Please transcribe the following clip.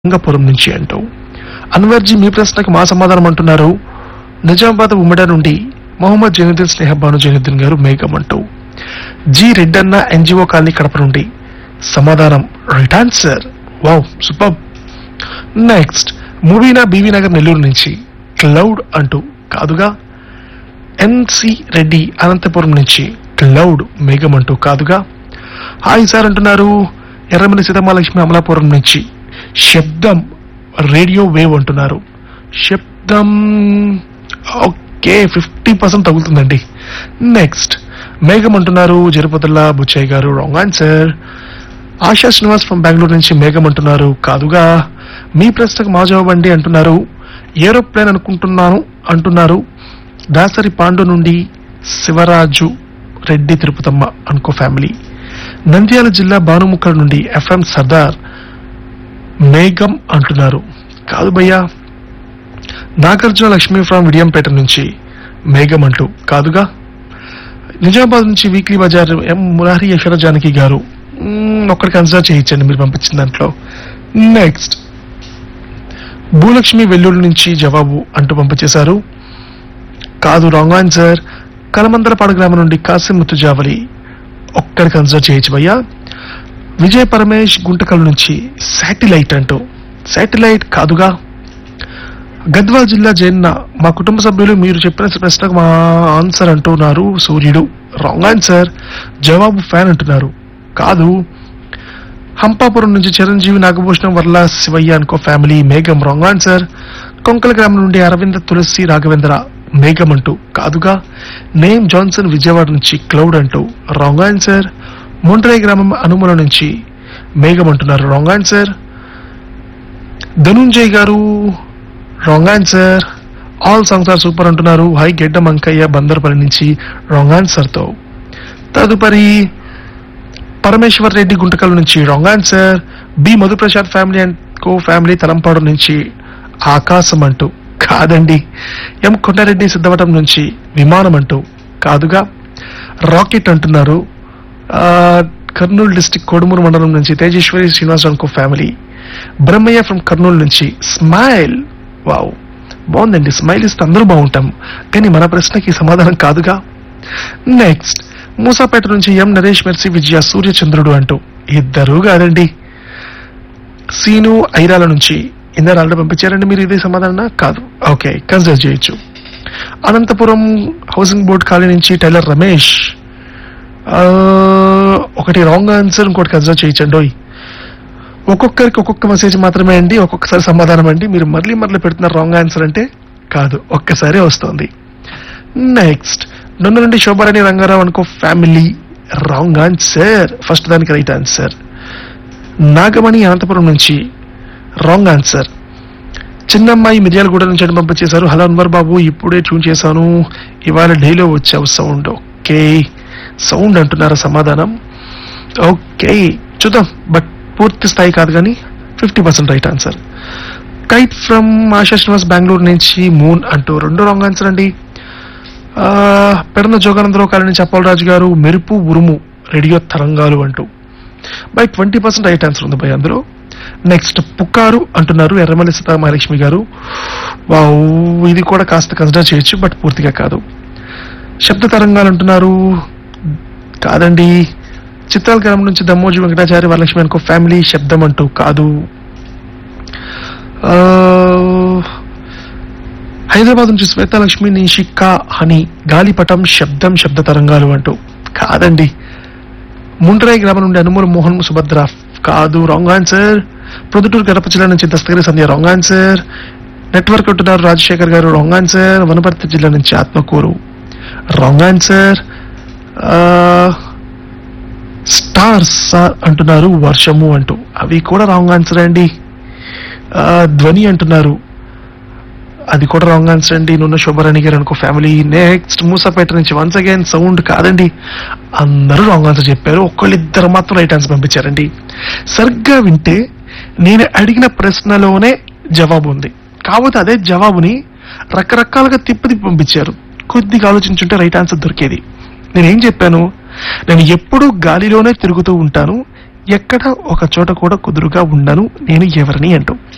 లింగపురం నుంచి అంటూ అన్వర్జీ మీ ప్రశ్నకు మా సమాధానం అంటున్నారు నిజామాబాద్ ఉమ్మడి నుండి మొహమ్మద్ జైనుద్దీన్ స్నేహబాను జైనుద్దీన్ గారు మేఘం అంటూ G Reddanna NGO colony Kadapa నుండి సమాధానం right answer wow super next మూవీనా బీవీ నగర్ నెల్లూరు నుంచి క్లౌడ్ అంటూ కాదుగా ఎన్సి రెడ్డి అనంతపురం నుంచి క్లౌడ్ మేఘం అంటూ కాదుగా హాయ్ సార్ అంటున్నారు ఎర్రమల్లి సీతమాలక్ష్మి అమలాపురం నుంచి శబ్దం రేడియో వేవ్ అంటున్నారు శబ్దం ఓకే ఫిఫ్టీ పర్సెంట్ తగులుతుందండి నెక్స్ట్ మేఘం అంటున్నారు జరుపతుల్లా Buchaiah garu wrong answer Asha Srinivas from Bengaluru నుంచి మేఘం అంటున్నారు కాదుగా మీ ప్రశ్నకు మా జవాబు అండి అంటున్నారు ఏరోప్లేన్ అనుకుంటున్నాను అంటున్నారు దాసరి పాండు నుండి శివరాజు రెడ్డి తిరుపతమ్మ అనుకో ఫ్యామిలీ నంద్యాల జిల్లా భానుముక్కల నుండి ఎఫ్ఎం సర్దార్ మేఘం అంటున్నారు కాదు భయ్యా నాగార్జున లక్ష్మీ ఫ్రమ్ విడియంపేట నుంచి మేఘం అంటూ కాదుగా నిజామాబాద్ నుంచి వీక్లీ బజార్ ఎం మురారి యశ్వర జానకి గారు మ్మ్, ఒక్కడికి కన్సిడర్ చేయించండి మీరు పంపించిన దాంట్లో నెక్స్ట్ భూలక్ష్మి వెల్లుల్లి నుంచి జవాబు అంటూ పంపించేశారు కాదు రాంగ్ ఆన్సర్ కలమందలపాడు గ్రామం నుండి కాసిం ముత్తుజావలి ఒక్కడి కన్సిడర్ చేయొచ్చు భయ్యా విజయ్ పరమేష్ గుంటకల్ నుంచి శాటిలైట్ అంటూ శాటిలైట్ కాదుగా గద్వాల్ జిల్లా జైన్న మా కుటుంబ సభ్యులు మీరు చెప్పిన ప్రశ్నకు మా ఆన్సర్ అంటున్నారు సూర్యుడు రాంగ్ ఆన్సర్ జవాబు ఫ్యాన్ అంటున్నారు కాదు హంపాపురం నుంచి చిరంజీవి నాగభూషణం వర్ల శివయ్య అనుకో ఫ్యామిలీ మేఘం రాంగ్ ఆన్సర్ కొంకల గ్రామం నుండి అరవింద తులసి రాఘవేంద్ర మేఘం అంటూ కాదుగా నేమ్ జాన్సన్ విజయవాడ నుంచి క్లౌడ్ అంటూ రాంగ్ ఆన్సర్ మొండ్రై గ్రామం అనుమల నుంచి మేఘం అంటున్నారు wrong answer Dhananjay garu wrong answer all songs are super అంటున్నారు హై గెడ్డ మంకయ్య బందర్పల్లి నుంచి రాంగ్ ఆన్సర్ తో తదుపరి పరమేశ్వర్ రెడ్డి గుంటకల్ నుంచి wrong answer B Madhuprasad family and co family Talampadu నుంచి ఆకాశం అంటూ కాదండి ఎం కొండారెడ్డి సిద్ధవటం నుంచి విమానం అంటూ కాదుగా రాకెట్ అంటున్నారు ఆ, కర్నూలు డిస్టిక్ కోడుమూరు మండలం నుంచి తేజేశ్వరి శ్రీనివాస్ అనుకో ఫ్యామిలీ బ్రహ్మయ్య ఫ్రమ్ కర్నూలు నుంచి స్మైల్ వావ్ బాగుందండి స్మైల్ ఇస్తే అందరూ బాగుంటాం కానీ మన ప్రశ్నకి సమాధానం కాదుగా నెక్స్ట్ మూసాపేట నుంచి ఎం నరేష్ మెర్సి విజయ సూర్యచంద్రుడు అంటూ ఇద్దరు కాదండి సీను ఐరాల నుంచి ఇందరు ఆల్రెడీ పంపించారండి మీరు ఇదే సమాధానం కాదు ఓకే కన్సిడర్ చేయొచ్చు అనంతపురం హౌసింగ్ బోర్డ్ కాలనీ నుంచి టైలర్ రమేష్ ఆ, ఒకటి రాంగ్ ఆన్సర్ ఇంకోటి కన్సిడర్ చేయించండి ఓయ్. ఒక్కొక్కరికి ఒక్కొక్క మెసేజ్ మాత్రమే అండి ఒక్కొక్కసారి సమాధానం అండి మీరు మళ్ళీ మళ్ళీ పెడుతున్నారు రాంగ్ ఆన్సర్ అంటే కాదు ఒక్కసారి వస్తుంది నెక్స్ట్ నన్ను నుండి శోభారాణి రంగారావు అనుకో ఫ్యామిలీ రాంగ్ ఆన్సర్ ఫస్ట్ దానికి రైట్ ఆన్సర్ నాగమణి అనంతపురం నుంచి రాంగ్ ఆన్సర్ చిన్నమ్మాయి మిర్యాలగూడ నుంచి అని పంపించేశారు హలో అన్వర్ బాబు ఇప్పుడే ట్యూన్ చేశాను ఇవాళ డైలో వచ్చావు సౌండ్ ఓకే సౌండ్ అంటున్నారా సమాధానం ఓకే చూద్దాం బట్ పూర్తి స్థాయి కాదు కానీ fifty percent right answer kite from Asha Srinivas Bengaluru నుంచి మూన్ అంటూ రెండు రాంగ్ ఆన్సర్ అండి ఆ, పెడన జోగానందరావు కాలనీ నుంచి అప్పలరాజు గారు మెరుపు ఉరుము రేడియో తరంగాలు అంటూ by twenty percent right answer ఉంది బై అందులో నెక్స్ట్ పుకారు అంటున్నారు ఎర్రమల్లి సీతామహాలక్ష్మి గారు వావ్ ఇది కూడా కాస్త కన్సిడర్ చేయొచ్చు బట్ పూర్తిగా కాదు శబ్ద తరంగాలు అంటున్నారు కాదండి చిత్రాల గ్రామం నుంచి దమ్మోజు వెంకటాచారి వరలక్ష్మి అనుకో ఫ్యామిలీ శబ్దం అంటూ కాదు ఆ, హైదరాబాద్ నుంచి శ్వేతాలక్ష్మి నిషిక్క హని గాలిపటం శబ్దం శబ్ద తరంగాలు అంటూ కాదండి ముండ్రాయి గ్రామం నుండి అనుమూల మోహన్ సుభద్ర కాదు రాంగ్ ఆన్సర్ ప్రొద్దుటూరు గడప జిల్లా నుంచి Dastagiri Sandhya wrong answer network అంటున్నారు రాజశేఖర్ గారు రాంగ్ ఆన్సర్ వనపర్తి జిల్లా నుంచి ఆత్మకూరు రాంగ్ ఆన్సర్ స్టార్స్ అంటున్నారు వర్షము అంటూ అవి కూడా రాంగ్ ఆన్సర్ అండి ఆ, ధ్వని అంటున్నారు అది కూడా రాంగ్ ఆన్సర్ అండి నున్న శోభరాణి గారు అనుకో ఫ్యామిలీ నెక్స్ట్ మూసాపేట నుంచి వన్స్ అగైన్ సౌండ్ కాదండి అందరూ రాంగ్ ఆన్సర్ చెప్పారు ఒక్కళ్ళిద్దరు మాత్రం రైట్ ఆన్సర్ పంపించారండి సరిగ్గా వింటే నేను అడిగిన ప్రశ్నలోనే జవాబు ఉంది కాకపోతే అదే జవాబుని రకరకాలుగా తిప్పి తిప్పి పంపించారు కొద్దిగా ఆలోచించుంటే రైట్ ఆన్సర్ దొరికేది నేనేం చెప్పాను నేను ఎప్పుడూ గాలిలోనే తిరుగుతూ ఉంటాను ఎక్కడ ఒక చోట కూడా కుదురుగా ఉండను నేను ఎవరిని అంటూ